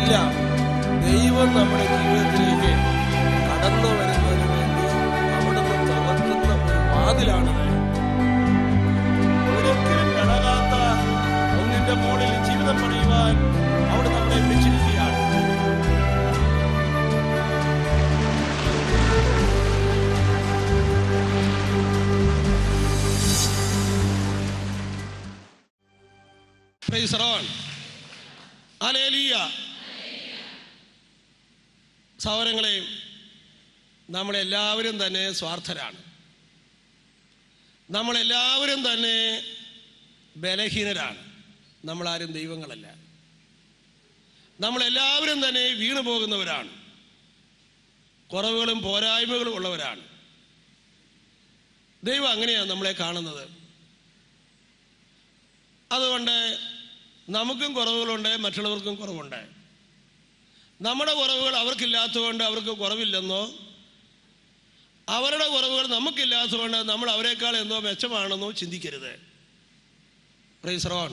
എല്ലാം ദൈവം നമ്മുടെ ജീവിതത്തിലേക്ക് കടന്നു വരുന്നതിന് വേണ്ടി അവിടുന്ന് തുറക്കുന്ന ഒരു വാതിലാണത് ഒരിക്കലും ഇളകാത്ത ഒന്നിന്റെ മുകളിൽ ജീവിതം പണിയുവാൻ അവിടെ നമ്മളെ വെച്ചിരിക്കുകയാണ് Praise the Lord. Hallelujah. സഹോദരങ്ങളെ നമ്മളെല്ലാവരും തന്നെ സ്വാർത്ഥരാണ് നമ്മളെല്ലാവരും തന്നെ ബലഹീനരാണ് നമ്മളാരും ദൈവങ്ങളല്ല നമ്മളെല്ലാവരും തന്നെ വീണു പോകുന്നവരാണ് കുറവുകളും പോരായ്മകളും ഉള്ളവരാണ് ദൈവം അങ്ങനെയാണ് നമ്മളെ കാണുന്നത് അതുകൊണ്ട് നമുക്കും കുറവുകളുണ്ട് മറ്റുള്ളവർക്കും കുറവുണ്ട് നമ്മുടെ കുറവുകൾ അവർക്കില്ലാത്തതുകൊണ്ട് അവർക്ക് കുറവില്ലെന്നോ അവരുടെ കുറവുകൾ നമുക്കില്ലാത്തതുകൊണ്ട് നമ്മൾ അവരെക്കാൾ എന്തോ മെച്ചമാണെന്നോ ചിന്തിക്കരുത് റീസറോൺ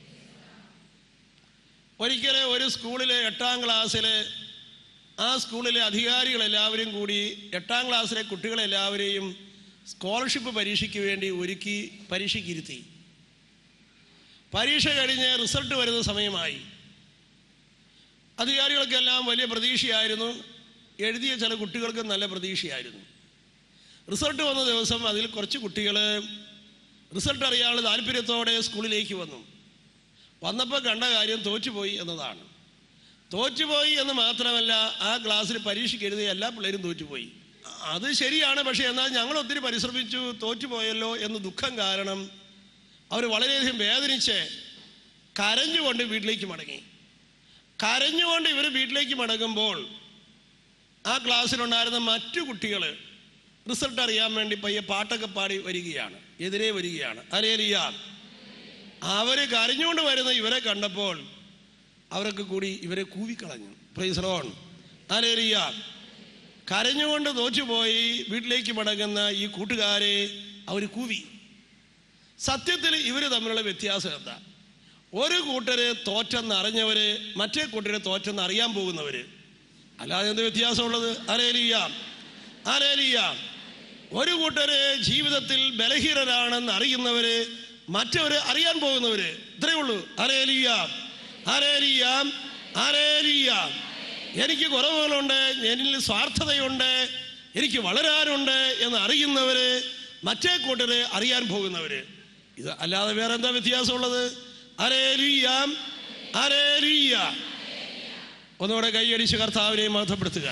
ഒരിക്കലെ ഒരു സ്കൂളിലെ എട്ടാം ക്ലാസ്സിൽ ആ സ്കൂളിലെ അധികാരികളെല്ലാവരും കൂടി എട്ടാം ക്ലാസ്സിലെ കുട്ടികളെല്ലാവരെയും സ്കോളർഷിപ്പ് പരീക്ഷയ്ക്ക് വേണ്ടി ഒരുക്കി പരീക്ഷയ്ക്കിരുത്തി പരീക്ഷ കഴിഞ്ഞ് റിസൾട്ട് വരുന്ന സമയമായി അധികാരികൾക്കെല്ലാം വലിയ പ്രതീക്ഷയായിരുന്നു എഴുതിയ ചില കുട്ടികൾക്ക് നല്ല പ്രതീക്ഷയായിരുന്നു റിസൾട്ട് വന്ന ദിവസം അതിൽ കുറച്ച് കുട്ടികൾ റിസൾട്ട് അറിയാനുള്ള താല്പര്യത്തോടെ സ്കൂളിലേക്ക് വന്നു വന്നപ്പോൾ കണ്ട കാര്യം തോറ്റുപോയി എന്നതാണ് തോറ്റുപോയി എന്ന് മാത്രമല്ല ആ ക്ലാസ്സിൽ പരീക്ഷയ്ക്ക് എഴുതിയ എല്ലാ പിള്ളേരും തോറ്റുപോയി അത് ശരിയാണ് പക്ഷേ എന്നാൽ ഞങ്ങൾ ഒത്തിരി പരിശ്രമിച്ചു തോറ്റുപോയല്ലോ എന്ന് ദുഃഖം കാരണം അവർ വളരെയധികം വേദനിച്ച് കരഞ്ഞുകൊണ്ട് വീട്ടിലേക്ക് മടങ്ങി കരഞ്ഞുകൊണ്ട് ഇവർ വീട്ടിലേക്ക് മടങ്ങുമ്പോൾ ആ ക്ലാസ്സിലുണ്ടായിരുന്ന മറ്റു കുട്ടികൾ റിസൾട്ട് അറിയാൻ വേണ്ടി പയ്യെ പാട്ടൊക്കെ പാടി വരികയാണ് എതിരെ വരികയാണ് അലേലിയ അവർ കരഞ്ഞുകൊണ്ട് വരുന്ന ഇവരെ കണ്ടപ്പോൾ അവരൊക്കെ കൂടി ഇവരെ കൂവിക്കളഞ്ഞു പ്രൈസ് റോൺ അലേലിയ കരഞ്ഞുകൊണ്ട് തോറ്റുപോയി വീട്ടിലേക്ക് മടങ്ങുന്ന ഈ കൂട്ടുകാരെ അവർ കൂവി സത്യത്തിൽ ഇവർ തമ്മിലുള്ള വ്യത്യാസം എന്താ ഒരു കൂട്ടര് തോറ്റെന്ന് അറിഞ്ഞവര് മറ്റേ കൂട്ടര് തോറ്റെന്ന് അറിയാൻ പോകുന്നവര് അല്ലാതെ എന്ത് വ്യത്യാസമുള്ളത് അരേലിയാം അരേലിയാം ഒരു കൂട്ടര് ജീവിതത്തിൽ ബലഹീനരാണെന്ന് അറിയുന്നവര് മറ്റവര് അറിയാൻ പോകുന്നവര് ഇത്രയേ ഉള്ളൂ അരേലിയാം അരേലിയാം അരേലിയാം എനിക്ക് കുറവുകളുണ്ട് എന്നിൽ സ്വാർത്ഥതയുണ്ട് എനിക്ക് വളരാനുണ്ട് എന്ന് അറിയുന്നവര് മറ്റേ കൂട്ടര് അറിയാൻ പോകുന്നവര് ഇത് അല്ലാതെ വേറെ എന്താ വ്യത്യാസമുള്ളത് അരേലിയാം അരേലിയ ഒന്നുകൂടെ കൈയടിച്ച് കർത്താവിനെ മഹത്വപ്പെടുത്തുക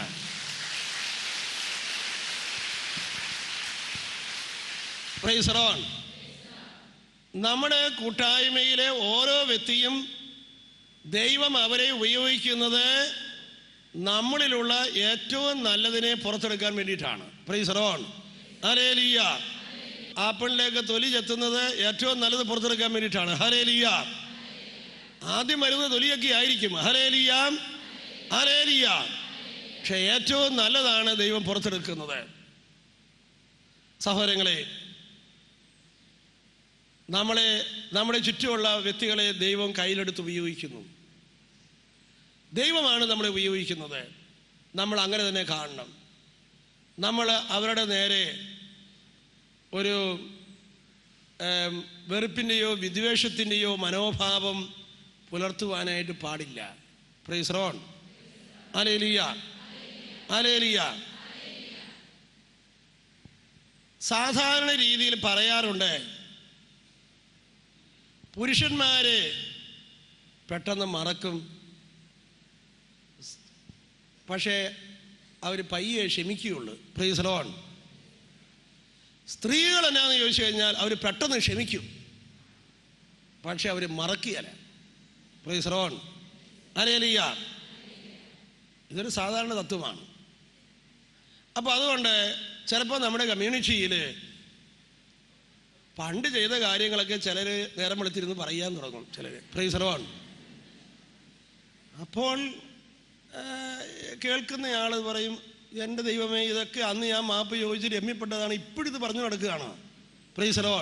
Praise the Lord. നമ്മുടെ കൂട്ടായ്മയിലെ ഓരോ വ്യക്തിയും ദൈവം അവരെ ഉപയോഗിക്കുന്നത് നമ്മളിലുള്ള ഏറ്റവും നല്ലതിനെ പുറത്തെടുക്കാൻ വേണ്ടിയിട്ടാണ് പ്രൈസ് റോൺ അരേലിയ ആപ്പിളിലേക്ക് തൊലി ചെത്തുന്നത് ഏറ്റവും നല്ലത് പുറത്തെടുക്കാൻ വേണ്ടിയിട്ടാണ് ഹരേലിയ ആദ്യം വരുന്നത് തൊലിയൊക്കെ ആയിരിക്കും ഹരേലിയ ഹരേലിയ പക്ഷെ ഏറ്റവും നല്ലതാണ് ദൈവം പുറത്തെടുക്കുന്നത് സഹോദരങ്ങളെ നമ്മളെ നമ്മുടെ ചുറ്റുമുള്ള വ്യക്തികളെ ദൈവം കയ്യിലെടുത്ത് ഉപയോഗിക്കുന്നു ദൈവമാണ് നമ്മളെ ഉപയോഗിക്കുന്നത് നമ്മൾ അങ്ങനെ തന്നെ കാണണം നമ്മൾ അവരുടെ നേരെ ഒരു ഏം, വെറുപ്പിൻ്റെയോ വിദ്വേഷത്തിൻ്റെയോ മനോഭാവം പുലർത്തുവാനായിട്ട് പാടില്ല പ്രൈസ് റോൺ അലേലിയ അലേലിയ സാധാരണ രീതിയിൽ പറയാറുണ്ട് പുരുഷന്മാര് പെട്ടെന്ന് മറക്കും പക്ഷേ അവർ പയ്യെ ക്ഷമിക്കുകയുള്ളൂ പ്രൈസ് ലോൺ സ്ത്രീകൾ എന്നാന്ന് ചോദിച്ചു കഴിഞ്ഞാൽ അവർ പെട്ടെന്ന് ക്ഷമിക്കും പക്ഷെ അവർ മറക്കുകയല്ല പ്രൈസ് ലോൺ അലേലിയ ഇതൊരു സാധാരണ തത്വമാണ് അപ്പോൾ അതുകൊണ്ട് ചിലപ്പോൾ നമ്മുടെ കമ്മ്യൂണിറ്റിയിൽ പണ്ട് ചെയ്ത കാര്യങ്ങളൊക്കെ ചിലർ നേരം വെളുത്തിരുന്ന് പറയാൻ തുടങ്ങും ചിലർ പ്രൈസ് ലോൺ അപ്പോൾ ആ, കേൾക്കുന്നയാൾ പറയും എൻ്റെ ദൈവമേ ഇതൊക്കെ അന്ന് ഞാൻ മാപ്പ് ചോദിച്ച് രമ്യപ്പെട്ടതാണ് ഇപ്പോഴിത് പറഞ്ഞു നടക്കുകയാണ് പ്രൈസ് ലോൺ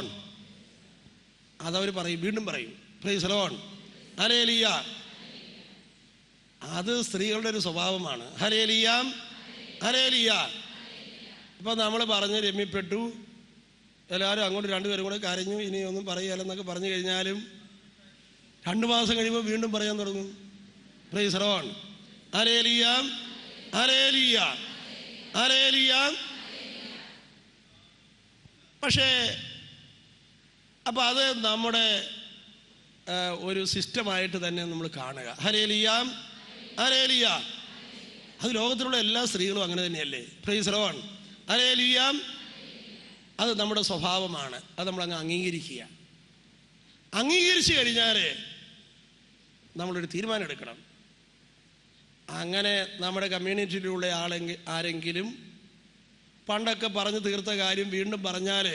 അതവർ പറയും വീണ്ടും പറയും പ്രൈസ് ലോൺ അലേലിയ അത് സ്ത്രീകളുടെ ഒരു സ്വഭാവമാണ് ഹരേലിയാം ഹരേലിയ അപ്പോൾ നമ്മൾ പറഞ്ഞ് രമ്യപ്പെട്ടു എല്ലാവരും അങ്ങോട്ട് രണ്ടുപേരും കൂടെ കരഞ്ഞു ഇനി ഒന്നും പറയുകയല്ലെന്നൊക്കെ പറഞ്ഞു കഴിഞ്ഞാലും രണ്ട് മാസം കഴിയുമ്പോൾ വീണ്ടും പറയാൻ തുടങ്ങും praise Lord hallelujah hallelujah hallelujah പക്ഷേ അപ്പോൾ അത് നമ്മുടെ ആ, ഒരു സിസ്റ്റമായിട്ട് തന്നെ നമ്മൾ കാണുക ഹരേലിയാം ഹരേലിയ അത് ലോകത്തിലുള്ള എല്ലാ സ്ത്രീകളും അങ്ങനെ തന്നെയല്ലേ പ്രൈസ് റോൺ ഹരേലിയാം അത് നമ്മുടെ സ്വഭാവമാണ് അത് നമ്മളങ്ങ് അംഗീകരിക്കുക അംഗീകരിച്ചു കഴിഞ്ഞാൽ നമ്മളൊരു തീരുമാനം എടുക്കണം അങ്ങനെ നമ്മുടെ കമ്മ്യൂണിറ്റിയിലുള്ള ആളെങ്കിൽ ആരെങ്കിലും പണ്ടൊക്കെ പറഞ്ഞു തീർത്ത കാര്യം വീണ്ടും പറഞ്ഞാൽ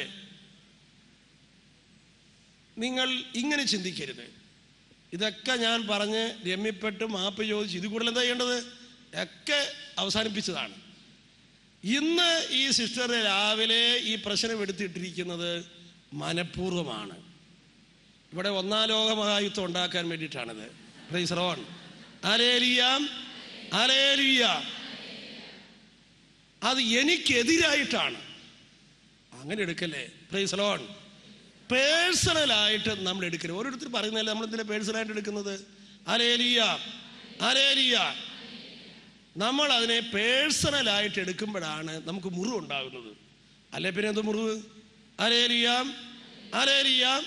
നിങ്ങൾ ഇങ്ങനെ ചിന്തിക്കരുത് ഇതൊക്കെ ഞാൻ പറഞ്ഞ് രമ്യപ്പെട്ട് മാപ്പ് ചോദിച്ച് ഇത് കൂടുതൽ എന്താ ചെയ്യേണ്ടത് ഒക്കെ അവസാനിപ്പിച്ചതാണ് ഇന്ന് ഈ സിസ്റ്റർ രാവിലെ ഈ പ്രശ്നം എടുത്തിട്ടിരിക്കുന്നത് മനഃപൂർവ്വമാണ് ഇവിടെ ഒന്നാം ലോക മഹായുദ്ധം ഉണ്ടാക്കാൻ വേണ്ടിയിട്ടാണിത് പ്രൈസ് റോൺ അലേലിയാം അലേലിയ അത് എനിക്കെതിരായിട്ടാണ് അങ്ങനെ എടുക്കല്ലേ പ്രൈസ് ലോൺ പേഴ്സണലായിട്ട് നമ്മൾ എടുക്കരുത് ഓരോരുത്തർ പറയുന്നതല്ലേ നമ്മൾ എന്തിനാ പേഴ്സണലായിട്ട് എടുക്കുന്നത് അലേലിയ അലേലിയ നമ്മൾ അതിനെ പേഴ്സണലായിട്ട് എടുക്കുമ്പോഴാണ് നമുക്ക് മുറിവ് ഉണ്ടാകുന്നത് അല്ലെ പിന്നെ എന്ത് മുറിവ് അലേലിയാം അലേലിയാം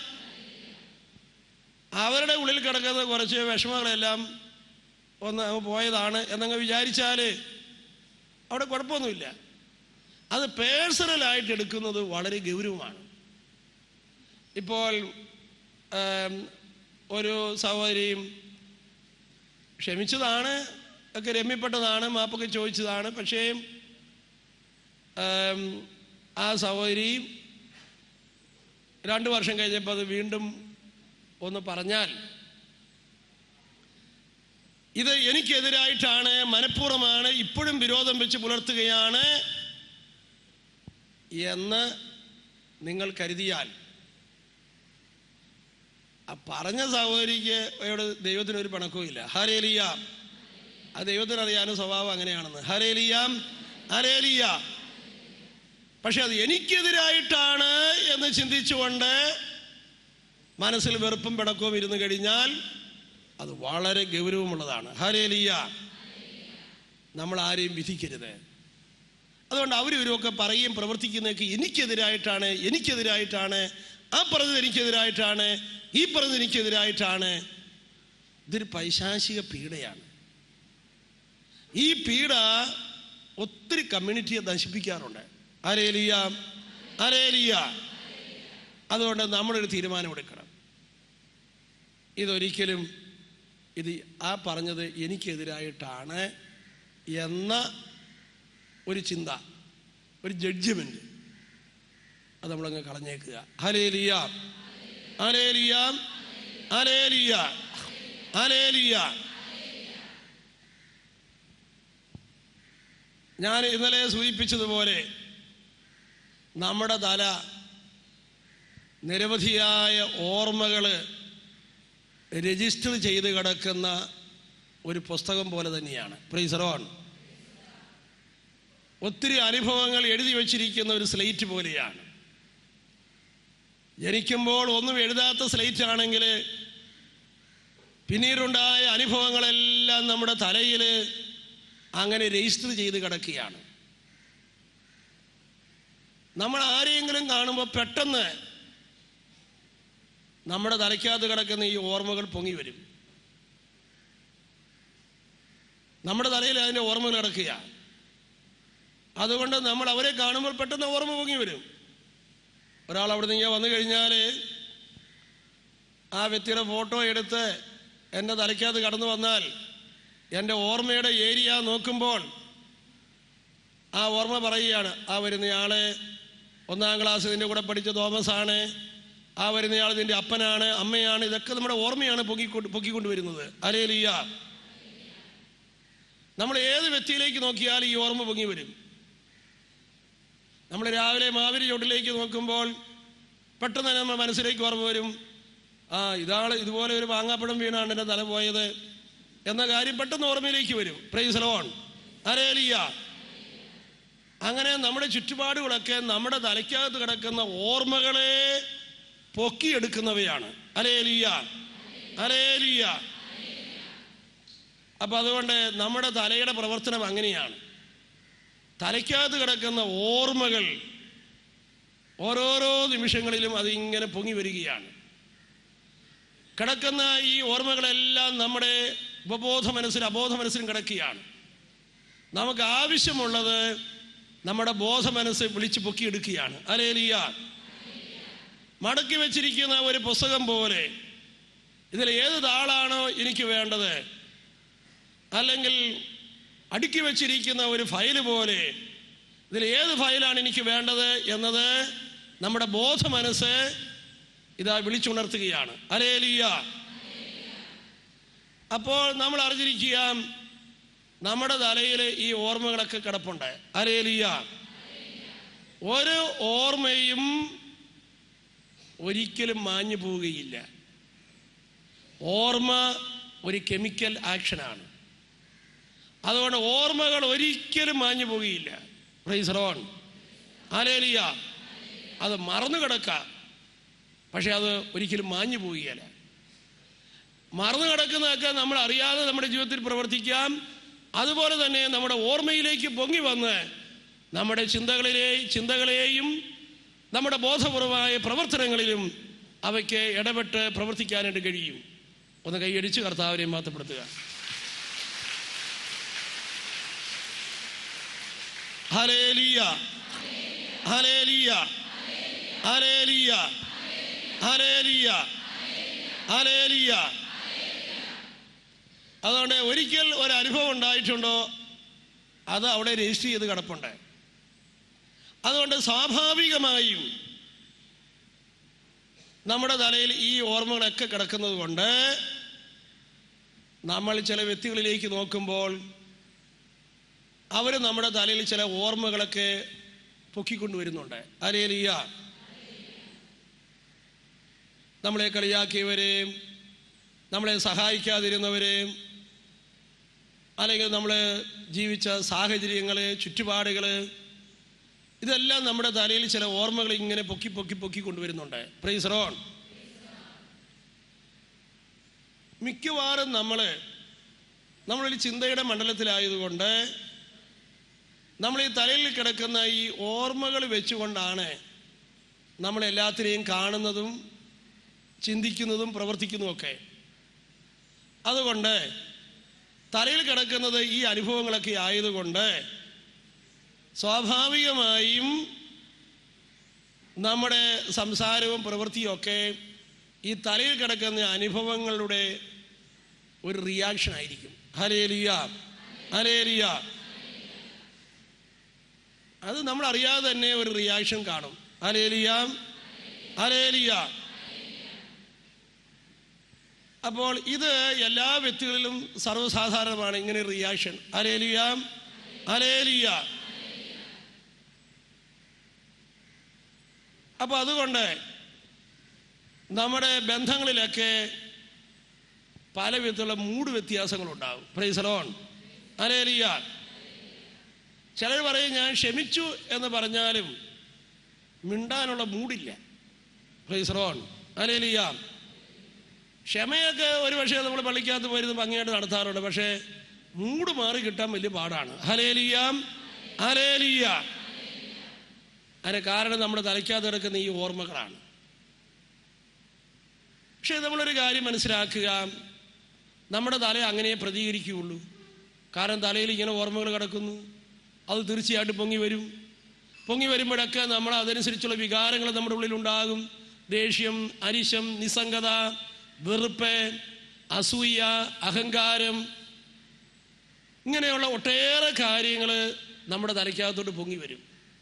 അവരുടെ ഉള്ളിൽ കിടക്കുന്ന കുറച്ച് വിഷമങ്ങളെല്ലാം ഒന്ന് അങ്ങ് പോയതാണ് എന്നങ്ങ് വിചാരിച്ചാൽ അവിടെ കുഴപ്പമൊന്നുമില്ല അത് പേഴ്സണലായിട്ട് എടുക്കുന്നത് വളരെ ഗൗരവമാണ് ഇപ്പോൾ ആം, ഒരു സഹോദരിയും ക്ഷമിച്ചതാണ് ഒക്കെ രമ്യപ്പെട്ടതാണ് മാപ്പൊക്കെ ചോദിച്ചതാണ് പക്ഷേ ആം, ആ സഹോദരി രണ്ട് വർഷം കഴിഞ്ഞപ്പോൾ അത് വീണ്ടും ഒന്ന് പറഞ്ഞാൽ ഇത് എനിക്കെതിരായിട്ടാണ് മനഃപൂർവ്വമാണ് ഇപ്പോഴും വിരോധം വെച്ച് പുലർത്തുകയാണ് എന്ന് നിങ്ങൾ കരുതിയാൽ ആ പറഞ്ഞ സഹോദരിക്ക് അയാളോട് ദൈവത്തിന് ഒരു പണക്കവും ഇല്ല ഹരേലിയ ആ ദൈവത്തിന് അറിയാനും സ്വഭാവം അങ്ങനെയാണെന്ന് ഹരേലിയാം ഹരേലിയ പക്ഷെ അത് എനിക്കെതിരായിട്ടാണ് എന്ന് ചിന്തിച്ചുകൊണ്ട് മനസ്സിൽ വെറുപ്പും പിണക്കവും ഇരുന്ന് കഴിഞ്ഞാൽ അത് വളരെ ഗൗരവമുള്ളതാണ് ഹരേലിയ നമ്മൾ ആരെയും വിധിക്കരുത് അതുകൊണ്ട് അവരും ഇവരുമൊക്കെ പറയും പ്രവർത്തിക്കുന്നതൊക്കെ എനിക്കെതിരായിട്ടാണ് എനിക്കെതിരായിട്ടാണ് ആ പറഞ്ഞത് എനിക്കെതിരായിട്ടാണ് ഈ പറഞ്ഞത് എനിക്കെതിരായിട്ടാണ് ഇതൊരു പൈശാചിക പീഡയാണ് ഈ പീഡ ഒത്തിരി കമ്മ്യൂണിറ്റിയെ നശിപ്പിക്കാറുണ്ട് അരേലിയ അരേലിയ അതുകൊണ്ട് നമ്മളൊരു തീരുമാനമെടുക്കണം ഇതൊരിക്കലും ഇത് ആ പറഞ്ഞത് എനിക്കെതിരായിട്ടാണ് എന്ന ഒരു ചിന്ത ഒരു ജഡ്ജ്മെന്റ് അത് നമ്മളങ്ങ് കളഞ്ഞേക്കുക ഹലേലിയ ഹലേലിയ ഹലേലിയ ഹലേലിയ ഞാൻ ഇന്നലെ സൂചിപ്പിച്ചതുപോലെ നമ്മുടെ തല നിരവധിയായ ഓർമ്മകൾ രജിസ്റ്റർ ചെയ്ത് കിടക്കുന്ന ഒരു പുസ്തകം പോലെ തന്നെയാണ് പ്രീസറോൺ ഒത്തിരി അനുഭവങ്ങൾ എഴുതി വച്ചിരിക്കുന്ന ഒരു സ്ലേറ്റ് പോലെയാണ് ജനിക്കുമ്പോൾ ഒന്നും എഴുതാത്ത സ്ലേറ്റ് ആണെങ്കിൽ പിന്നീടുണ്ടായ അനുഭവങ്ങളെല്ലാം നമ്മുടെ തലയിൽ അങ്ങനെ രജിസ്റ്റർ ചെയ്ത് കിടക്കുകയാണ് നമ്മൾ ആരെയെങ്കിലും കാണുമ്പോൾ പെട്ടെന്ന് നമ്മുടെ തലയ്ക്കകത്ത് കിടക്കുന്ന ഈ ഓർമ്മകൾ പൊങ്ങി വരും നമ്മുടെ തലയിൽ അതിൻ്റെ ഓർമ്മകൾ കിടക്കുക അതുകൊണ്ട് നമ്മൾ അവരെ കാണുമ്പോൾ പെട്ടെന്ന് ഓർമ്മ പൊങ്ങി വരും ഒരാൾ അവിടെ നിന്ന് വന്നു കഴിഞ്ഞാൽ ആ വ്യക്തിയുടെ ഫോട്ടോ എടുത്ത് എൻ്റെ തലയ്ക്കകത്ത് കടന്നു വന്നാൽ എൻ്റെ ഓർമ്മയുടെ ഏരിയ നോക്കുമ്പോൾ ആ ഓർമ്മ പറയുകയാണ് ആ വരുന്നയാള് ഒന്നാം ക്ലാസ് ഇതിൻ്റെ കൂടെ പഠിച്ച തോമസ് ആണ് ആ വരുന്നയാൾ ഇതിൻ്റെ അപ്പനാണ് അമ്മയാണ് ഇതൊക്കെ നമ്മുടെ ഓർമ്മയാണ് പൊക്കിക്കൊണ്ട് പൊക്കിക്കൊണ്ട് വരുന്നത് അരേലിയ നമ്മൾ ഏത് വ്യക്തിയിലേക്ക് നോക്കിയാൽ ഈ ഓർമ്മ പൊങ്ങി വരും നമ്മൾ രാവിലെ മാവിരി ചോട്ടിലേക്ക് നോക്കുമ്പോൾ പെട്ടെന്ന് തന്നെ നമ്മുടെ മനസ്സിലേക്ക് ഓർമ്മ വരും ആ ഇതാള് ഇതുപോലെ ഒരു മാങ്ങാപ്പഴം വീണാണ് എൻ്റെ തല പോയത് എന്ന കാര്യം പെട്ടെന്ന് ഓർമ്മയിലേക്ക് വരും പ്രൈസ് ലോൺ അരേലിയ അങ്ങനെ നമ്മുടെ ചുറ്റുപാടുകളൊക്കെ നമ്മുടെ തലയ്ക്കകത്ത് കിടക്കുന്ന ഓർമ്മകളെ പൊക്കിയെടുക്കുന്നവയാണ് അലേലിയ അലേലിയ അപ്പം അതുകൊണ്ട് നമ്മുടെ തലയുടെ പ്രവർത്തനം അങ്ങനെയാണ് തലയ്ക്കകത്ത് കിടക്കുന്ന ഓർമ്മകൾ ഓരോരോ നിമിഷങ്ങളിലും അതിങ്ങനെ പൊങ്ങി വരികയാണ് കിടക്കുന്ന ഈ ഓർമ്മകളെല്ലാം നമ്മുടെ ഉപബോധ മനസ്സിലും അബോധ മനസ്സിലും കിടക്കുകയാണ് നമുക്ക് ആവശ്യമുള്ളത് നമ്മുടെ ബോധ മനസ്സ് വിളിച്ച് പൊക്കിയെടുക്കുകയാണ് അലേലിയ മടക്കി വെച്ചിരിക്കുന്ന ഒരു പുസ്തകം പോലെ ഇതിൽ ഏത് താളാണോ എനിക്ക് വേണ്ടത് അല്ലെങ്കിൽ അടുക്കി വെച്ചിരിക്കുന്ന ഒരു ഫയൽ പോലെ ഇതിൽ ഏത് ഫയലാണ് എനിക്ക് വേണ്ടത് എന്നത് നമ്മുടെ ബോധ മനസ്സ് ഇതാ വിളിച്ചുണർത്തുകയാണ് അലേലിയ അപ്പോൾ നമ്മൾ അറിഞ്ഞിരിക്കുക നമ്മുടെ തലയിൽ ഈ ഓർമ്മകളൊക്കെ കിടപ്പുണ്ട് അലേലിയ ഒരു ഓർമ്മയും ഒരിക്കലും മാഞ്ഞു പോവുകയില്ല ഓർമ്മ ഒരു കെമിക്കൽ ആക്ഷനാണ് അതുകൊണ്ട് ഓർമ്മകൾ ഒരിക്കലും മാഞ്ഞു പോകുകയില്ല റോൺ ആലേലിയ അത് മറന്നു കിടക്കാം പക്ഷെ അത് ഒരിക്കലും മാഞ്ഞു പോവുകയില്ല മറന്നു കിടക്കുന്നതൊക്കെ നമ്മൾ അറിയാതെ നമ്മുടെ ജീവിതത്തിൽ പ്രവർത്തിക്കാം അതുപോലെ തന്നെ നമ്മുടെ ഓർമ്മയിലേക്ക് പൊങ്ങി വന്ന് നമ്മുടെ ചിന്തകളിലെ ചിന്തകളെയും നമ്മുടെ ബോധപൂർവമായ പ്രവർത്തനങ്ങളിലും അവയ്ക്ക് ഇടപെട്ട് പ്രവർത്തിക്കാനായിട്ട് കഴിയും ഒന്ന് കൈയടിച്ച് കർത്താവിനെ മാറ്റപ്പെടുത്തുക hallelujah hallelujah hallelujah hallelujah hallelujah അതുകൊണ്ട് ഒരിക്കൽ ഒരു അനുഭവം ഉണ്ടായിട്ടുണ്ടോ അത് അവിടെ രജിസ്റ്റർ ചെയ്ത് കിടപ്പുണ്ട് അതുകൊണ്ട് സ്വാഭാവികമായും നമ്മുടെ തലയിൽ ഈ ഓർമ്മകളൊക്കെ കിടക്കുന്നത് കൊണ്ട് നമ്മൾ ചില വ്യക്തികളിലേക്ക് നോക്കുമ്പോൾ അവർ നമ്മുടെ തലയിൽ ചില ഓർമ്മകളൊക്കെ പൊക്കിക്കൊണ്ടുവരുന്നുണ്ട് അരേലിയ നമ്മളെ കളിയാക്കിയവരെയും നമ്മളെ സഹായിക്കാതിരുന്നവരെയും അല്ലെങ്കിൽ നമ്മൾ ജീവിച്ച സാഹചര്യങ്ങൾ ചുറ്റുപാടുകൾ ഇതെല്ലാം നമ്മുടെ തലയിൽ ചില ഓർമ്മകൾ ഇങ്ങനെ പൊക്കി പൊക്കി പൊക്കി കൊണ്ടുവരുന്നുണ്ട് പ്രൈസ് റോൺ മിക്കവാറും നമ്മൾ നമ്മളൊരു ചിന്തയുടെ മണ്ഡലത്തിലായതുകൊണ്ട് നമ്മൾ ഈ തലയിൽ കിടക്കുന്ന ഈ ഓർമ്മകൾ വെച്ചുകൊണ്ടാണ് നമ്മൾ എല്ലാത്തിനെയും കാണുന്നതും ചിന്തിക്കുന്നതും പ്രവർത്തിക്കുന്നതുമൊക്കെ അതുകൊണ്ട് തലയിൽ കിടക്കുന്നത് ഈ അനുഭവങ്ങളൊക്കെ ആയതുകൊണ്ട് സ്വാഭാവികമായും നമ്മുടെ സംസാരവും പ്രവൃത്തിയും ഒക്കെ ഈ തലയിൽ കിടക്കുന്ന അനുഭവങ്ങളുടെ ഒരു റിയാക്ഷൻ ആയിരിക്കും ഹലേലിയ ഹലേലിയ അത് നമ്മൾ അറിയാതെ തന്നെ ഒരു റിയാക്ഷൻ കാണും ഹലേലിയ ഹലേലിയ അപ്പോൾ ഇത് എല്ലാ വ്യക്തികളിലും സർവ്വസാധാരണമാണ് ഇങ്ങനെ റിയാക്ഷൻ അലേലിയ അലേലിയ അപ്പോൾ അതുകൊണ്ട് നമ്മുടെ ബന്ധങ്ങളിലൊക്കെ പല വിധത്തിലുള്ള മൂഡ് വ്യത്യാസങ്ങളുണ്ടാകും പ്രൈസലോൺ അലേലിയ ചിലർ പറയും ഞാൻ ക്ഷമിച്ചു എന്ന് പറഞ്ഞാലും മിണ്ടാനുള്ള മൂടില്ല പ്രൈസലോൺ അലേലിയ ക്ഷമയൊക്കെ ഒരു പക്ഷേ നമ്മൾ പള്ളിക്കകത്ത് പോയിരുന്ന് ഭംഗിയായിട്ട് നടത്താറുണ്ട് പക്ഷേ മൂട് മാറി കിട്ടാൻ വലിയ പാടാണ് ഹലേലിയാം ഹലേലിയ അതിന് കാരണം നമ്മുടെ തലയ്ക്കകത്ത് കിടക്കുന്ന ഈ ഓർമ്മകളാണ് പക്ഷേ നമ്മളൊരു കാര്യം മനസ്സിലാക്കുക നമ്മുടെ തല അങ്ങനെ പ്രതികരിക്കുകയുള്ളൂ കാരണം തലയിൽ ഇങ്ങനെ ഓർമ്മകൾ കിടക്കുന്നു അത് തീർച്ചയായിട്ടും പൊങ്ങി വരും പൊങ്ങി വരുമ്പോഴൊക്കെ നമ്മൾ അതനുസരിച്ചുള്ള വികാരങ്ങൾ നമ്മുടെ ഉള്ളിലുണ്ടാകും ദേഷ്യം അരിശം നിസ്സംഗത വെറുപ്പ് അസൂയ അഹങ്കാരം ഇങ്ങനെയുള്ള ഒട്ടേറെ കാര്യങ്ങൾ നമ്മുടെ തലയ്ക്കകത്തോട്ട് പൊങ്ങി വരും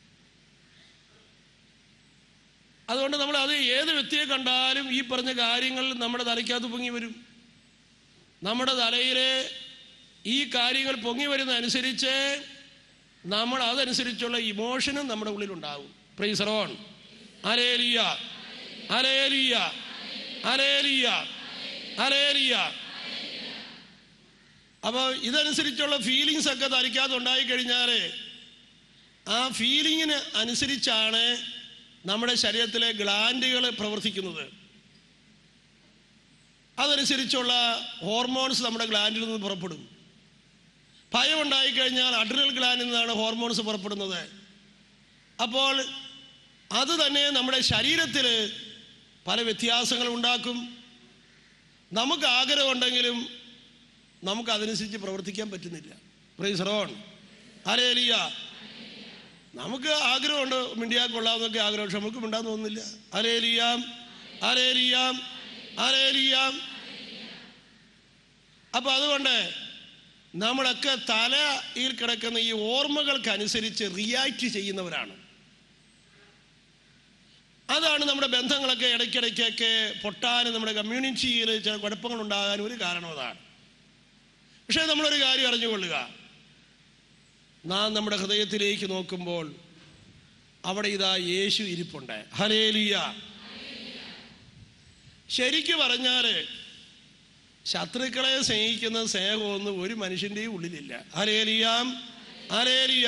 അതുകൊണ്ട് നമ്മൾ അത് ഏത് വ്യക്തിയെ കണ്ടാലും ഈ പറഞ്ഞ കാര്യങ്ങൾ നമ്മുടെ തലയ്ക്കകത്ത് പൊങ്ങി വരും നമ്മുടെ തലയിലെ ഈ കാര്യങ്ങൾ പൊങ്ങി വരുന്ന അനുസരിച്ച് നമ്മൾ അതനുസരിച്ചുള്ള ഇമോഷനും നമ്മുടെ ഉള്ളിലുണ്ടാകും പ്രൈസറോൺ അലേലിയ അലേലിയ അലേലിയ അലേലിയ അപ്പോൾ ഇതനുസരിച്ചുള്ള ഫീലിങ്സ് ഒക്കെ തനിക്കകത്ത് ഉണ്ടായി കഴിഞ്ഞാൽ ആ ഫീലിങ്ങിന് അനുസരിച്ചാണ് നമ്മുടെ ശരീരത്തിലെ ഗ്ലാൻഡുകൾ പ്രവർത്തിക്കുന്നത് അതനുസരിച്ചുള്ള ഹോർമോൺസ് നമ്മുടെ ഗ്ലാൻഡിൽ നിന്ന് പുറപ്പെടും ഭയം ഉണ്ടായിക്കഴിഞ്ഞാൽ അഡ്രിനൽ ഗ്ലാൻഡിൽ നിന്നാണ് ഹോർമോൺസ് പുറപ്പെടുന്നത് അപ്പോൾ അത് തന്നെ നമ്മുടെ ശരീരത്തിൽ പല വ്യത്യാസങ്ങൾ ഉണ്ടാക്കും നമുക്ക് ആഗ്രഹമുണ്ടെങ്കിലും നമുക്ക് അതനുസരിച്ച് പ്രവർത്തിക്കാൻ പറ്റുന്നില്ല പ്രൈസ് റോൺ അരേലിയ നമുക്ക് ആഗ്രഹമുണ്ട് മിണ്ടിയാൽ കൊള്ളാമെന്നൊക്കെ ആഗ്രഹം പക്ഷെ നമുക്ക് മിണ്ടാൻ തോന്നുന്നില്ല അരേലിയാം അരേലിയാം അരേലിയാം അപ്പൊ അതുകൊണ്ട് നമ്മളൊക്കെ തലയിൽ കിടക്കുന്ന ഈ ഓർമ്മകൾക്കനുസരിച്ച് റിയാക്ട് ചെയ്യുന്നവരാണ് അതാണ് നമ്മുടെ ബന്ധങ്ങളൊക്കെ ഇടയ്ക്കിടയ്ക്കൊക്കെ പൊട്ടാനും നമ്മുടെ കമ്മ്യൂണിറ്റിയിൽ ചില കുഴപ്പങ്ങൾ ഉണ്ടാകാനും ഒരു കാരണം അതാണ് പക്ഷേ നമ്മളൊരു കാര്യം അറിഞ്ഞുകൊള്ളുക നാം നമ്മുടെ ഹൃദയത്തിലേക്ക് നോക്കുമ്പോൾ അവിടെ ഇതാ യേശു ഇരിപ്പുണ്ട് ഹലേലിയ ശരിക്കു പറഞ്ഞാൽ ശത്രുക്കളെ സ്നേഹിക്കുന്ന സ്നേഹമൊന്നും ഒരു മനുഷ്യൻ്റെയും ഉള്ളിലില്ല ഹലേലിയാം ഹലേലിയ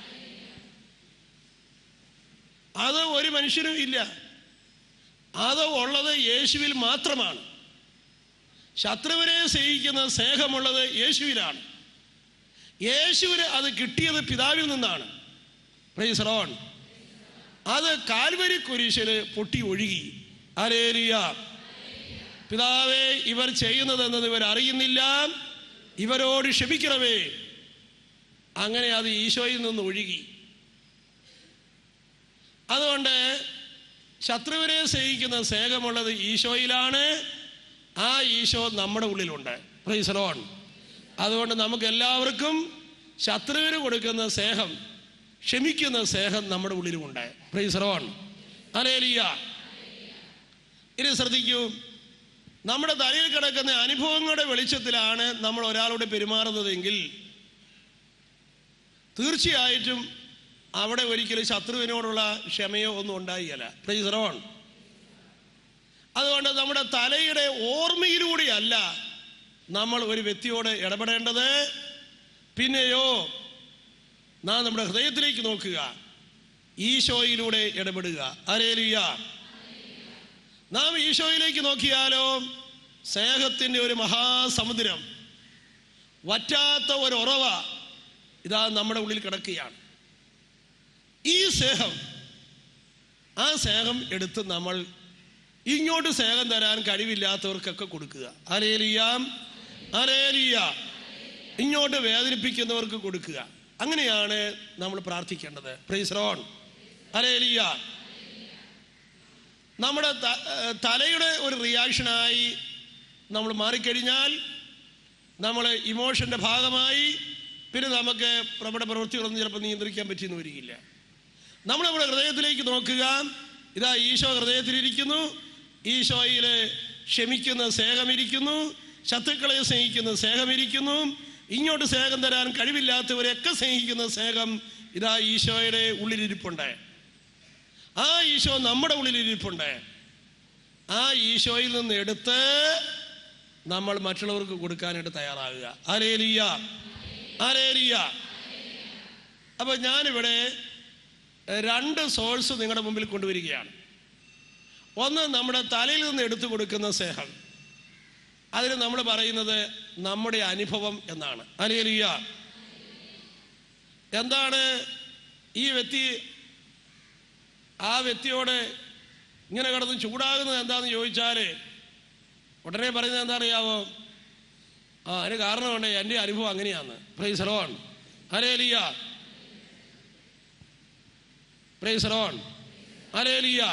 അത് ഒരു മനുഷ്യനും ഇല്ല അത് ഉള്ളത് യേശുവിൽ മാത്രമാണ് ശത്രുവിനെ സ്നേഹിക്കുന്ന സ്നേഹമുള്ളത് യേശുവിലാണ് യേശുവിന് അത് കിട്ടിയത് പിതാവിൽ നിന്നാണ് പ്രൈസ് റോൺ അത് കാൽവരി കുരിശില് പൊട്ടി ഒഴുകി അലേലിയ പിതാവേ ഇവർ ചെയ്യുന്നതെന്നത് ഇവർ അറിയുന്നില്ല ഇവരോട് ക്ഷമിക്കണമേ അങ്ങനെ അത് ഈശോയിൽ നിന്ന് ഒഴുകി അതുകൊണ്ട് ശത്രുവിനെ സ്നേഹിക്കുന്ന സ്നേഹമുള്ളത് ഈശോയിലാണ് ആ ഈശോ നമ്മുടെ ഉള്ളിലുണ്ട് പ്രൈസ് റോൺ അതുകൊണ്ട് നമുക്ക് എല്ലാവർക്കും ശത്രുവിന് കൊടുക്കുന്ന സ്നേഹം ക്ഷമിക്കുന്ന സ്നേഹം നമ്മുടെ ഉള്ളിലുമുണ്ട് പ്രൈസ് റോൺ അലേലിയ ഇനി ശ്രദ്ധിക്കൂ നമ്മുടെ തലയിൽ കിടക്കുന്ന അനുഭവങ്ങളുടെ വെളിച്ചത്തിലാണ് നമ്മൾ ഒരാളോട് പെരുമാറുന്നതെങ്കിൽ തീർച്ചയായിട്ടും അവിടെ ഒരിക്കലും ശത്രുവിനോടുള്ള ക്ഷമയോ ഒന്നും ഉണ്ടായില്ല പ്രൈസ് റോൺ അതുകൊണ്ട് നമ്മുടെ തലയുടെ ഓർമ്മയിലൂടെയല്ല നമ്മൾ ഒരു വ്യക്തിയോട് ഇടപെടേണ്ടത് പിന്നെയോ നാം നമ്മുടെ ഹൃദയത്തിലേക്ക് നോക്കുക ഈശോയിലൂടെ ഇടപെടുക അരേലിയ നാം ഈശോയിലേക്ക് നോക്കിയാലോ സ്നേഹത്തിൻ്റെ ഒരു മഹാസമുദ്രം വറ്റാത്ത ഒരു ഉറവ ഇതാ നമ്മുടെ ഉള്ളിൽ കിടക്കുകയാണ് ഈ സ്നേഹം ആ സ്നേഹം എടുത്ത് നമ്മൾ ഇങ്ങോട്ട് സ്നേഹം തരാൻ കഴിവില്ലാത്തവർക്കൊക്കെ കൊടുക്കുക അരേലിയാം അരേലിയ ഇങ്ങോട്ട് വേദനിപ്പിക്കുന്നവർക്ക് കൊടുക്കുക അങ്ങനെയാണ് നമ്മൾ പ്രാർത്ഥിക്കേണ്ടത് പ്രൈസ് റോൺ അരേലിയ നമ്മുടെ ത- ഏഹ് തലയുടെ ഒരു റിയാക്ഷനായി നമ്മൾ മാറിക്കഴിഞ്ഞാൽ നമ്മൾ ഇമോഷൻ്റെ ഭാഗമായി പിന്നെ നമുക്ക് നമ്മുടെ പ്രവൃത്തികളൊന്നും ചിലപ്പോൾ നിയന്ത്രിക്കാൻ പറ്റിയെന്ന് വരികയില്ല നമ്മൾ നമ്മുടെ ഹൃദയത്തിലേക്ക് നോക്കുക ഇതാ ഈശോ ഹൃദയത്തിലിരിക്കുന്നു ഈശോയിൽ ക്ഷമിക്കുന്ന സ്നേഹമിരിക്കുന്നു ശത്രുക്കളെ സ്നേഹിക്കുന്ന സ്നേഹമിരിക്കുന്നു ഇങ്ങോട്ട് സ്നേഹം തരാൻ കഴിവില്ലാത്തവരെയൊക്കെ സ്നേഹിക്കുന്ന സ്നേഹം ഇതാ ഈശോയുടെ ഉള്ളിലിരിപ്പുണ്ട് ആ ഈശോ നമ്മുടെ ഉള്ളിലിരിപ്പുണ്ട് ആ ഈശോയിൽ നിന്ന് എടുത്ത് നമ്മൾ മറ്റുള്ളവർക്ക് കൊടുക്കാനായിട്ട് തയ്യാറാകുക ആരേലിയ ആരേലിയ അപ്പൊ ഞാനിവിടെ രണ്ട് സോഴ്സ് നിങ്ങളുടെ മുമ്പിൽ കൊണ്ടുവരികയാണ് ഒന്ന് നമ്മുടെ തലയിൽ നിന്ന് എടുത്തു കൊടുക്കുന്ന സ്നേഹം അതിന് നമ്മൾ പറയുന്നത് നമ്മുടെ അനുഭവം എന്നാണ് അനിയലിയ എന്താണ് ഈ വ്യക്തി ആ വ്യക്തിയോട് ഇങ്ങനെ കിടന്ന് ചൂടാകുന്നത് എന്താണെന്ന് ചോദിച്ചാൽ ഉടനെ പറയുന്നത് എന്താ അറിയാവോ ആ അതിന് കാരണമുണ്ട് എൻ്റെ അനുഭവം അങ്ങനെയാണ് praise Lord hallelujah praise Lord hallelujah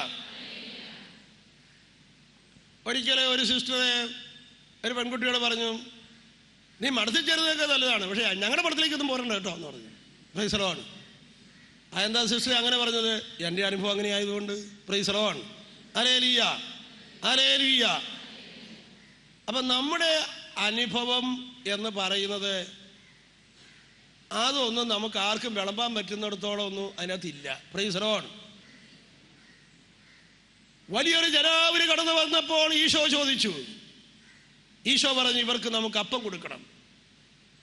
ഒരിക്കലെ ഒരു സിസ്റ്ററെ ഒരു പെൺകുട്ടിയോട് പറഞ്ഞു നീ മടത്തിൽ ചേരുന്നതൊക്കെ നല്ലതാണ് പക്ഷേ ഞങ്ങളുടെ മടത്തിലേക്കൊന്നും പോരണ്ട കേട്ടോ എന്ന് പറഞ്ഞു പ്രൈസ് റോൺ അതെന്താ സിസ്റ്റർ അങ്ങനെ പറഞ്ഞത് എൻ്റെ അനുഭവം അങ്ങനെ ആയതുകൊണ്ട് പ്രൈസ് റോൺ അരേലിയ അരേലിയ അപ്പം നമ്മുടെ അനുഭവം എന്ന് പറയുന്നത് അതൊന്നും നമുക്ക് ആർക്കും വിളമ്പാൻ പറ്റുന്നിടത്തോളം ഒന്നും അതിനകത്തില്ല പ്രൈസ് റോൺ വലിയൊരു ജനാവലി കടന്നു വന്നപ്പോൾ ഈശോ ചോദിച്ചു ഈശോ പറഞ്ഞു ഇവർക്ക് നമുക്ക് അപ്പം കൊടുക്കണം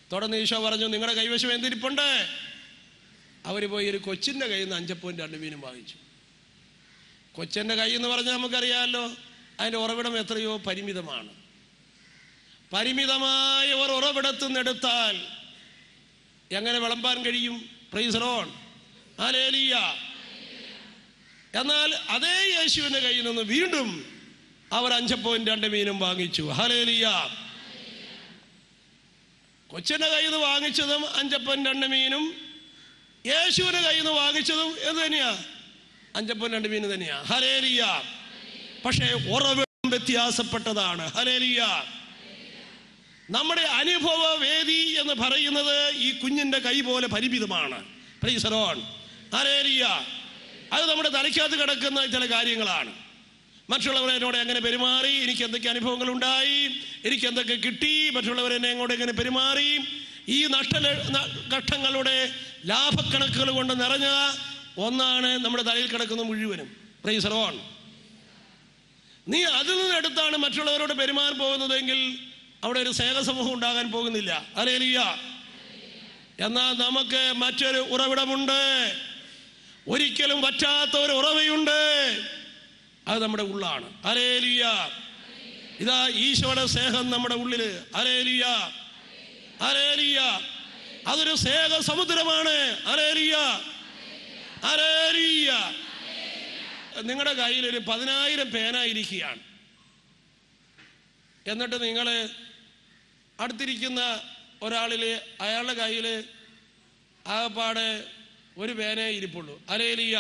തുടർന്ന് ഈശോ പറഞ്ഞു നിങ്ങളുടെ കൈവശം എന്തിരിപ്പുണ്ട് അവർ പോയി ഒരു കൊച്ചിൻ്റെ കയ്യിൽ നിന്ന് അഞ്ചപ്പോയിൻ്റ് രണ്ട് മീനും വാങ്ങിച്ചു കൊച്ചൻ്റെ കൈ എന്ന് പറഞ്ഞാൽ നമുക്കറിയാമല്ലോ അതിൻ്റെ ഉറവിടം എത്രയോ പരിമിതമാണ് പരിമിതമായ ഒരു ഉറവിടത്തിൽ നിന്നെടുത്താൽ എങ്ങനെ വിളമ്പാൻ കഴിയും പ്രൈസറോൺ ആലേലിയ എന്നാൽ അതേ യേശുവിൻ്റെ കയ്യിൽ നിന്ന് വീണ്ടും അവർ അഞ്ചപ്പോയിന്റ് രണ്ട് മീനും വാങ്ങിച്ചു ഹലേലിയ കൊച്ചിൻ്റെ കയ്യിൽ നിന്ന് വാങ്ങിച്ചതും അഞ്ചപ്പൻ രണ്ട് മീനും യേശുവിൻ്റെ കയ്യിൽ നിന്ന് വാങ്ങിച്ചതും ഇത് തന്നെയാ അഞ്ചപ്പൻ രണ്ട് മീൻ തന്നെയാ ഹലേലിയ പക്ഷേ ഉറവിടം വ്യത്യാസപ്പെട്ടതാണ് ഹലേലിയ നമ്മുടെ അനുഭവ വേദി എന്ന് പറയുന്നത് ഈ കുഞ്ഞിന്റെ കൈ പോലെ പരിമിതമാണ് പ്രീസറോൺ ഹലേലിയ അത് നമ്മുടെ തലയ്ക്കകത്ത് കിടക്കുന്ന ചില കാര്യങ്ങളാണ് മറ്റുള്ളവർ എന്നോട് എങ്ങനെ പെരുമാറി എനിക്ക് എന്തൊക്കെ അനുഭവങ്ങൾ ഉണ്ടായി എനിക്ക് എന്തൊക്കെ കിട്ടി മറ്റുള്ളവർ എന്നെ അങ്ങോട്ട് എങ്ങനെ പെരുമാറി ഈ നഷ്ട ഘട്ടങ്ങളുടെ ലാഭക്കണക്കുകൾ കൊണ്ട് നിറഞ്ഞ ഒന്നാണ് നമ്മുടെ തലയിൽ കിടക്കുന്ന മുഴുവനും പ്രൈസറോൺ നീ അതിൽ നിന്നെടുത്താണ് മറ്റുള്ളവരോട് പെരുമാറാൻ പോകുന്നതെങ്കിൽ അവിടെ ഒരു സ്നേഹസമൂഹം ഉണ്ടാകാൻ പോകുന്നില്ല അലേലിയ എന്നാൽ നമുക്ക് മറ്റൊരു ഉറവിടമുണ്ട് ഒരിക്കലും പറ്റാത്ത ഒരു ഉറവയുണ്ട് അത് നമ്മുടെ ഉള്ളാണ് അലേലിയ ഇതാ ഈശോയുടെ സ്നേഹം നമ്മുടെ ഉള്ളില് അലേലിയ അലേലിയ അതൊരു സ്നേഹ സമുദ്രമാണ് അലേലിയ അലേലിയ നിങ്ങളുടെ കയ്യിൽ ഒരു പതിനായിരം പേന ഇരിക്കുകയാണ് എന്നിട്ട് നിങ്ങൾ അടുത്തിരിക്കുന്ന ഒരാളിൽ അയാളുടെ കയ്യിൽ ആകപ്പാടെ ഒരു പേനേ ഇരിപ്പുള്ളൂ അലേലിയ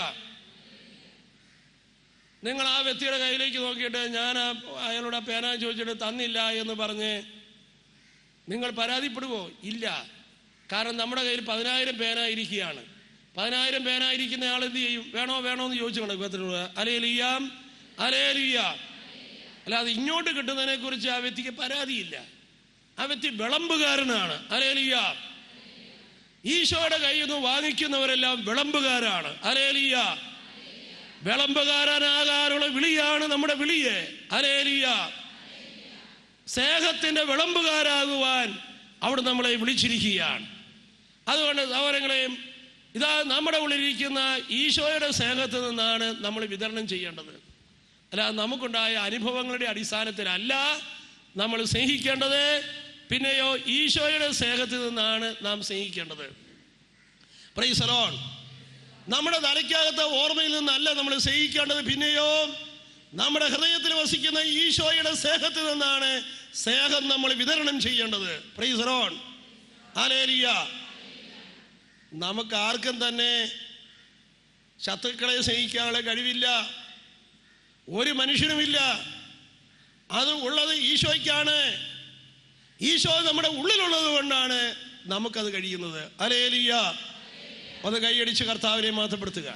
നിങ്ങൾ ആ വ്യക്തിയുടെ കയ്യിലേക്ക് നോക്കിയിട്ട് ഞാൻ ആ അയാളോട് ആ പേന ചോദിച്ചിട്ട് തന്നില്ല എന്ന് പറഞ്ഞ് നിങ്ങൾ പരാതിപ്പെടുവോ ഇല്ല കാരണം നമ്മുടെ കയ്യിൽ പതിനായിരം പേന ഇരിക്കുകയാണ് പതിനായിരം പേന ഇരിക്കുന്ന ആൾ എന്ത് ചെയ്യും വേണോ വേണോ എന്ന് ചോദിച്ചു കണക്ക് എത്ര രൂപ അലേലിയാം അലേലിയ അല്ലാതെ ഇങ്ങോട്ട് കിട്ടുന്നതിനെ കുറിച്ച് ആ വ്യക്തിക്ക് പരാതിയില്ല ആ വ്യക്തി വിളമ്പുകാരനാണ് അലേലിയ ഈശോയുടെ കയ്യിൽ നിന്ന് വാങ്ങിക്കുന്നവരെല്ലാം വിളമ്പുകാരാണ് അലേലിയ വിളമ്പുകാരനാകാനുള്ള വിളിയാണ് നമ്മുടെ വിളിയെ അലേലിയ സ്നേഹത്തിന്റെ വിളമ്പുകാരാകുവാൻ അവിടെ നമ്മളെ വിളിച്ചിരിക്കുകയാണ് അതുകൊണ്ട് സഹോദരങ്ങളെയും ഇതാ നമ്മുടെ ഉള്ളിലിരിക്കുന്ന ഈശോയുടെ സ്നേഹത്തിൽ നിന്നാണ് നമ്മൾ വിതരണം ചെയ്യേണ്ടത് അല്ല നമുക്കുണ്ടായ അനുഭവങ്ങളുടെ അടിസ്ഥാനത്തിലല്ല നമ്മൾ സ്നേഹിക്കേണ്ടത് പിന്നെയോ ഈശോയുടെ സ്നേഹത്തിൽ നിന്നാണ് നാം സ്നേഹിക്കേണ്ടത് പ്രൈസലോൺ നമ്മുടെ തലയ്ക്കകത്തെ ഓർമ്മയിൽ നിന്നല്ല നമ്മൾ സ്നേഹിക്കേണ്ടത് പിന്നെയോ നമ്മുടെ ഹൃദയത്തിൽ വസിക്കുന്ന ഈശോയുടെ സ്നേഹത്തിൽ നിന്നാണ് സ്നേഹം നമ്മൾ വിതരണം ചെയ്യേണ്ടത് പ്രൈസറോൺ ആലേലിയ നമുക്ക് ആർക്കും തന്നെ ശത്രുക്കളെ സ്നേഹിക്കാനുള്ള കഴിവില്ല ഒരു മനുഷ്യനുമില്ല അത് ഉള്ളത് ഈശോയ്ക്കാണ് ഈശോ നമ്മുടെ ഉള്ളിലുള്ളത് കൊണ്ടാണ് നമുക്കത് കഴിയുന്നത് അലേലിയ ഒന്ന് കൈയടിച്ച് കർത്താവിനെ മാറ്റപ്പെടുത്തുക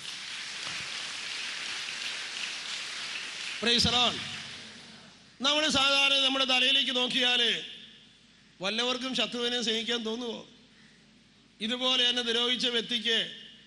പ്രൈസറോൺ നമ്മൾ സാധാരണ നമ്മുടെ തലയിലേക്ക് നോക്കിയാൽ വല്ലവർക്കും ശത്രുവിനെ സ്നേഹിക്കാൻ തോന്നുമോ ഇതുപോലെ എന്നെ ദ്രോഹിച്ച വ്യക്തിക്ക്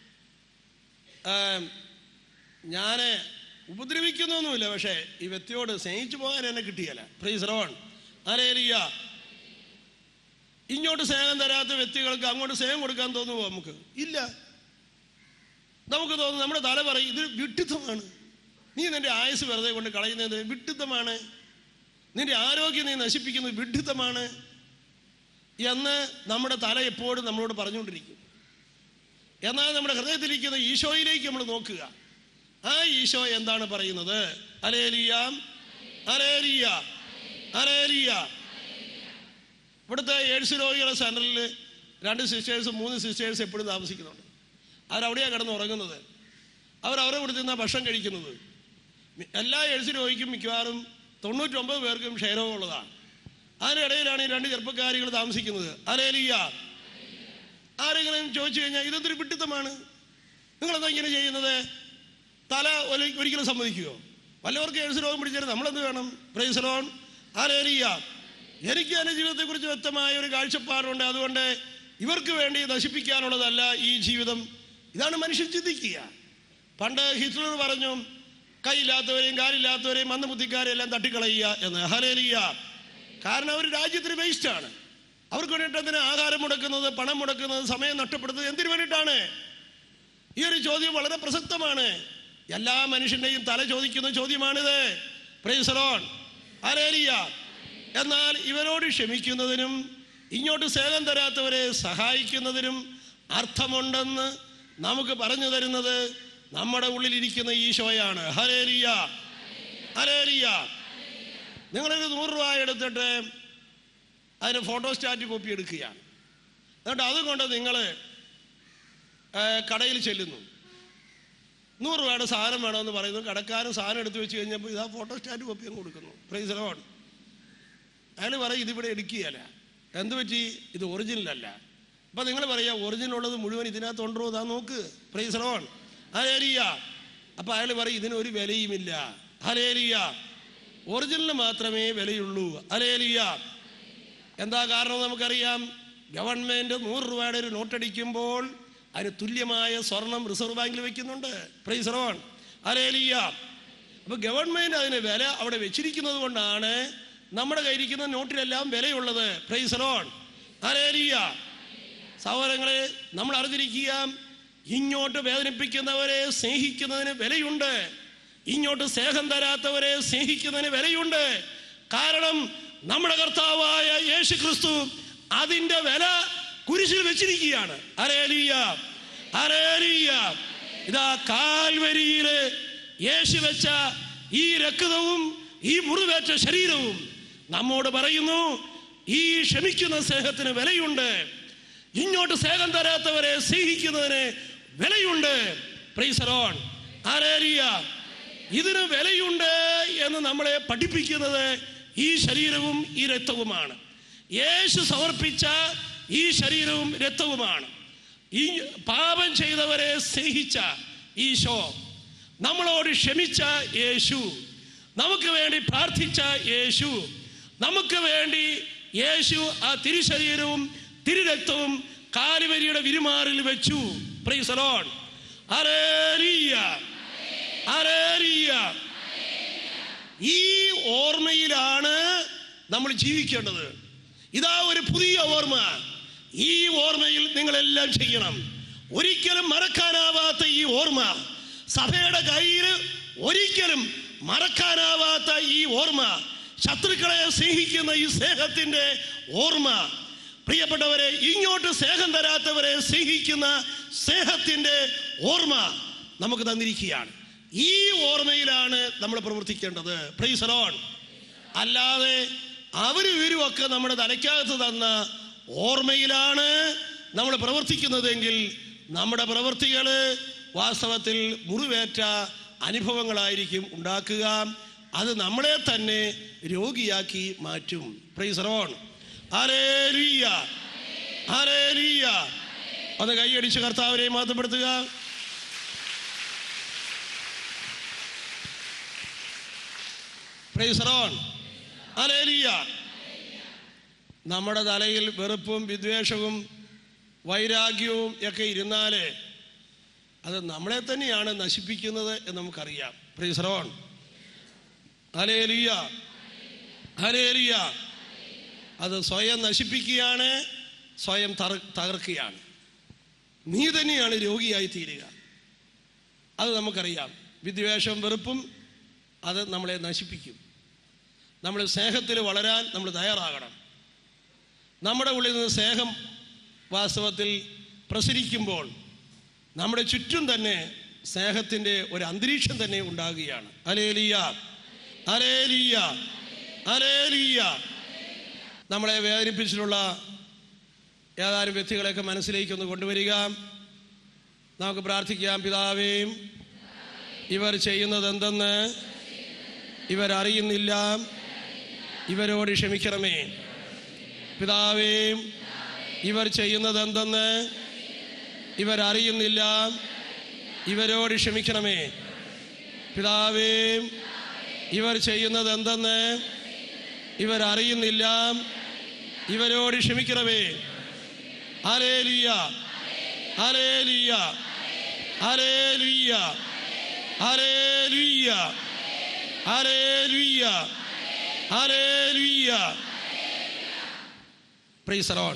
ഞാൻ ഉപദ്രവിക്കുന്നൊന്നുമില്ല പക്ഷേ ഈ വ്യക്തിയോട് സ്നേഹിച്ചു പോകാൻ എന്നെ കിട്ടിയല്ല പ്രീസറോൺ ആരേലിയ ഇങ്ങോട്ട് സ്നേഹം തരാത്ത വ്യക്തികൾക്ക് അങ്ങോട്ട് സ്നേഹം കൊടുക്കാൻ തോന്നുമോ നമുക്ക് ഇല്ല നമുക്ക് തോന്നുന്നു നമ്മുടെ തല പറയും ഇത് വിഡിത്തമാണ് നീ നിന്റെ ആയുസ് വെറുതെ കൊണ്ട് കളയുന്നത് വിഡിത്തമാണ് നിന്റെ ആരോഗ്യം നീ നശിപ്പിക്കുന്നത് വിഡിത്തമാണ് എന്ന് നമ്മുടെ തല എപ്പോഴും നമ്മളോട് പറഞ്ഞുകൊണ്ടിരിക്കും എന്നാൽ നമ്മുടെ ഹൃദയത്തിലിരിക്കുന്ന ഈശോയിലേക്ക് നമ്മൾ നോക്കുക ആ ഈശോ എന്താണ് പറയുന്നത് അലേലിയാം അലേലിയ അലേലിയ ഇവിടുത്തെ എയ്ഡ്സ് രോഗികളുടെ സെൻറ്ററിൽ രണ്ട് സിസ്റ്റേഴ്സ് മൂന്ന് സിസ്റ്റേഴ്സ് എപ്പോഴും താമസിക്കുന്നുണ്ട് അവരവിടെയാണ് കിടന്ന് ഉറങ്ങുന്നത് അവർ അവരെ കൊടുത്ത് നിന്നാണ് ഭക്ഷണം കഴിക്കുന്നത് മി- എല്ലാ എയ്ഡ്സ് രോഗിക്കും മിക്കവാറും തൊണ്ണൂറ്റൊമ്പത് പേർക്കും ക്ഷയരോഗമുള്ളതാണ് അതിനിടയിലാണ് ഈ രണ്ട് ചെറുപ്പക്കാരികൾ താമസിക്കുന്നത് അലേലിയ ആരെങ്കിലും ചോദിച്ചു കഴിഞ്ഞാൽ ഇതെന്തൊരു വിഡിത്തമാണ് നിങ്ങളെന്താ ഇങ്ങനെ ചെയ്യുന്നത് തല ഒലി- ഒരിക്കലും സമ്മതിക്കുമോ വല്ലവർക്ക് എഴുസ് രോഗം പിടിച്ചാൽ നമ്മളെന്ത് വേണം പ്രൈസലോൺ ആരേലിയ എനിക്ക് എൻ്റെ ജീവിതത്തെക്കുറിച്ച് വ്യക്തമായ ഒരു കാഴ്ചപ്പാടുണ്ട് അതുകൊണ്ട് ഇവർക്ക് വേണ്ടി നശിപ്പിക്കാനുള്ളതല്ല ഈ ജീവിതം ഇതാണ് മനുഷ്യൻ ചിന്തിക്കുക പണ്ട് ഹിറ്റ്ലർ പറഞ്ഞു കൈയില്ലാത്തവരെയും കാലില്ലാത്തവരെയും മന്ദബുദ്ധിക്കാരെയും എല്ലാം തട്ടിക്കളയുക എന്ന് ഹലേലിയ കാരണം അവർ രാജ്യത്തിന് വേസ്റ്റാണ് അവർക്ക് വേണ്ടിയിട്ട് എന്തിനാ ആഹാരം മുടക്കുന്നത് പണം മുടക്കുന്നത് സമയം നഷ്ടപ്പെടുന്നത് എന്തിനു വേണ്ടിയിട്ടാണ് ഈ ഒരു ചോദ്യം വളരെ പ്രസക്തമാണ് എല്ലാ മനുഷ്യന്റെയും തല ചോദിക്കുന്ന ചോദ്യമാണിത് പ്രൈസറോൺ അലേലിയ എന്നാൽ ഇവരോട് ക്ഷമിക്കുന്നതിനും ഇങ്ങോട്ട് സേവം തരാത്തവരെ സഹായിക്കുന്നതിനും അർത്ഥമുണ്ടെന്ന് നമുക്ക് പറഞ്ഞു തരുന്നത് നമ്മുടെ ഉള്ളിലിരിക്കുന്ന ഈശോയാണ് ഹലേലിയ ഹലേലിയ നിങ്ങളൊരു നൂറ് രൂപ എടുത്തിട്ട് അതിന് ഫോട്ടോസ്റ്റാറ്റ് കോപ്പി എടുക്കുകയാണ് എന്നിട്ട് അതുകൊണ്ട് നിങ്ങൾ കടയിൽ ചെല്ലുന്നു നൂറ് രൂപയുടെ സാധനം വേണമെന്ന് പറയുന്നു കടക്കാരൻ സാധനം എടുത്തു വെച്ച് കഴിഞ്ഞപ്പോൾ ഇതാ ഫോട്ടോസ്റ്റാറ്റ് കോപ്പി അങ്ങ് കൊടുക്കുന്നു പ്രൈസ് ലോൺ അയാൾ പറയും ഇതിവിടെ എടുക്കുകയല്ല എന്ത് പറ്റി ഇത് ഒറിജിനൽ അല്ല അപ്പം നിങ്ങൾ പറയുക ഒറിജിനൽ ഉള്ളത് മുഴുവൻ ഇതിനകത്ത് ഉണ്ടോ ഇതാ നോക്ക് പ്രൈസ് ലോൺ ഹലേലിയ അപ്പം അയാൾ പറയും ഇതിനൊരു വിലയുമില്ല ഹലേലിയ ഒറിജിനലിന് മാത്രമേ വിലയുള്ളൂ ഹലേലിയ എന്താ കാരണം നമുക്കറിയാം ഗവൺമെന്റ് നൂറ് രൂപയുടെ ഒരു നോട്ടടിക്കുമ്പോൾ അതിന് തുല്യമായ സ്വർണം റിസർവ് ബാങ്കിൽ വെക്കുന്നുണ്ട് പ്രൈസ് റോൺ അലേലിയ അപ്പൊ ഗവൺമെന്റ് അതിന് വില അവിടെ വെച്ചിരിക്കുന്നത് കൊണ്ടാണ് നമ്മുടെ കയ്യിരിക്കുന്ന നോട്ടിലെല്ലാം വിലയുള്ളത് പ്രൈസ് റോൺ അലേലിയ സഹോദരങ്ങളെ നമ്മൾ അറിഞ്ഞിരിക്കുക ഇങ്ങോട്ട് വേദനിപ്പിക്കുന്നവരെ സ്നേഹിക്കുന്നതിന് വിലയുണ്ട് ഇങ്ങോട്ട് സ്നേഹം തരാത്തവരെ സ്നേഹിക്കുന്നതിന് വിലയുണ്ട് കാരണം നമ്മുടെ കർത്താവായ യേശു ക്രിസ്തു അതിന്റെ വില കുരിശിൽ വെച്ചിരിക്കുകയാണ് അരേലിയ അരേലിയ ഇതാ കാൽവരിയില് യേശു വെച്ച ഈ രക്തവും ഈ മുറിവേറ്റ ശരീരവും നമ്മോട് പറയുന്നു ഈ ക്ഷമിക്കുന്ന സ്നേഹത്തിന് വിലയുണ്ട് ഇങ്ങോട്ട് സ്നേഹം തരാത്തവരെ സ്നേഹിക്കുന്നതിന് വിലയുണ്ട് പ്രൈസറോൺ ആരേലിയ ഇതിന് വിലയുണ്ട് എന്ന് നമ്മളെ പഠിപ്പിക്കുന്നത് ഈ ശരീരവും ഈ രക്തവുമാണ് യേശു സമർപ്പിച്ച ഈ ശരീരവും രക്തവുമാണ് ഈ പാപം ചെയ്തവരെ സ്നേഹിച്ച ഈശോ നമ്മളോട് ക്ഷമിച്ച യേശു നമുക്ക് വേണ്ടി പ്രാർത്ഥിച്ച യേശു നമുക്ക് വേണ്ടി യേശു ആ തിരുശരീരവും തിരുരക്തവും കാലുവരിയുടെ വിരുമാറിൽ വെച്ചു പ്രൈസലോൺ അരേലിയ അരേലിയ ഈ ഓർമ്മയിലാണ് നമ്മൾ ജീവിക്കേണ്ടത് ഇതാ ഒരു പുതിയ ഓർമ്മ ഈ ഓർമ്മയിൽ നിങ്ങളെല്ലാം ചെയ്യണം ഒരിക്കലും മറക്കാനാവാത്ത ഈ ഓർമ്മ സഭയുടെ കയ്യിൽ ഒരിക്കലും മറക്കാനാവാത്ത ഈ ഓർമ്മ ശത്രുക്കളെ സ്നേഹിക്കുന്ന ഈ സ്നേഹത്തിന്റെ ഓർമ്മ പ്രിയപ്പെട്ടവരെ ഇങ്ങോട്ട് സ്നേഹം തരാത്തവരെ സ്നേഹിക്കുന്ന സ്നേഹത്തിന്റെ ഓർമ്മ നമുക്ക് തന്നിരിക്കുകയാണ് ഈ ഓർമ്മയിലാണ് നമ്മൾ പ്രവർത്തിക്കേണ്ടത് പ്രീസലോൺ അല്ലാതെ അവരും ഇവരും ഒക്കെ നമ്മുടെ തലയ്ക്കകത്ത് തന്ന ഓർമ്മയിലാണ് നമ്മൾ പ്രവർത്തിക്കുന്നതെങ്കിൽ നമ്മുടെ പ്രവൃത്തികൾ വാസ്തവത്തിൽ മുറിവേറ്റ അനുഭവങ്ങളായിരിക്കും ഉണ്ടാക്കുക അത് നമ്മളെ തന്നെ രോഗിയാക്കി മാറ്റും പ്രൈസറോൺ ഹല്ലേലൂയ ഹല്ലേലൂയ ഒന്ന് കൈയടിച്ച് കർത്താവിനെ മാറ്റപ്പെടുത്തുക പ്രൈസറോൺ ഹല്ലേലൂയ നമ്മുടെ തലയിൽ വെറുപ്പും വിദ്വേഷവും വൈരാഗ്യവും ഒക്കെ ഇരുന്നാലേ അത് നമ്മളെ തന്നെയാണ് നശിപ്പിക്കുന്നത് എന്ന് നമുക്കറിയാം പ്രീസറോൺ ഹലേലിയ ഹലേലിയ അത് സ്വയം നശിപ്പിക്കുകയാണ് സ്വയം തറ- തകർക്കുകയാണ് നീ തന്നെയാണ് രോഗിയായി തീരുക അത് നമുക്കറിയാം വിദ്വേഷവും വെറുപ്പും അത് നമ്മളെ നശിപ്പിക്കും നമ്മൾ സ്നേഹത്തിൽ വളരാൻ നമ്മൾ തയ്യാറാകണം നമ്മുടെ ഉള്ളിൽ നിന്ന് സ്നേഹം വാസ്തവത്തിൽ പ്രസരിക്കുമ്പോൾ നമ്മുടെ ചുറ്റും തന്നെ സ്നേഹത്തിൻ്റെ ഒരു അന്തരീക്ഷം തന്നെ ഉണ്ടാകുകയാണ് അലേലിയ അലേലിയ അലേലിയ നമ്മളെ വേദനിപ്പിച്ചിട്ടുള്ള ഏതാനും വ്യക്തികളെയൊക്കെ മനസ്സിലേക്ക് ഒന്ന് കൊണ്ടുവരിക നമുക്ക് പ്രാർത്ഥിക്കാം പിതാവേയും ഇവർ ചെയ്യുന്നത് എന്തെന്ന് ഇവരറിയുന്നില്ല ഇവരോട് ക്ഷമിക്കണമേ പിതാവേയും ഇവർ ചെയ്യുന്നത് എന്തെന്ന് ഇവരറിയുന്നില്ല ഇവരോട് ക്ഷമിക്കണമേ പിതാവേ ഇവർ ചെയ്യുന്നത് എന്തെന്ന് ഇവരറിയുന്നില്ല ഇവരോട് ക്ഷമിക്കണമേ അലേലിയ അലേലിയ അലേലിയ അലേലിയ അലേലിയ അലേലിയ പ്രൈസ് അറോൺ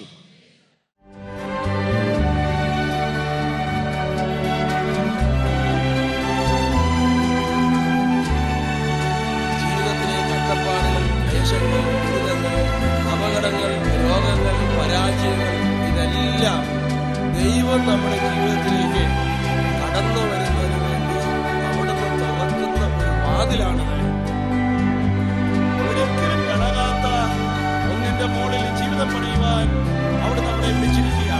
ജീവിതത്തിലെ കഷ്ടപ്പാടുകൾ ക്ലേശങ്ങൾ ദുരിതങ്ങൾ അപകടങ്ങൾ രോഗങ്ങൾ പരാജയങ്ങൾ ഇതെല്ലാം ദൈവം നമ്മുടെ ജീവിതത്തിലേക്ക് കടന്നു വരുന്നതിന് വേണ്ടി അവിടുന്ന് തുറക്കുന്ന ഒരു വാതിലാണ് ഒരിക്കലും കടകാത്ത ഒന്നിന്റെ മുകളിൽ ജീവിതം പണിയുവാൻ അവിടെ നമ്മളെ വിളിച്ചിരിക്കുക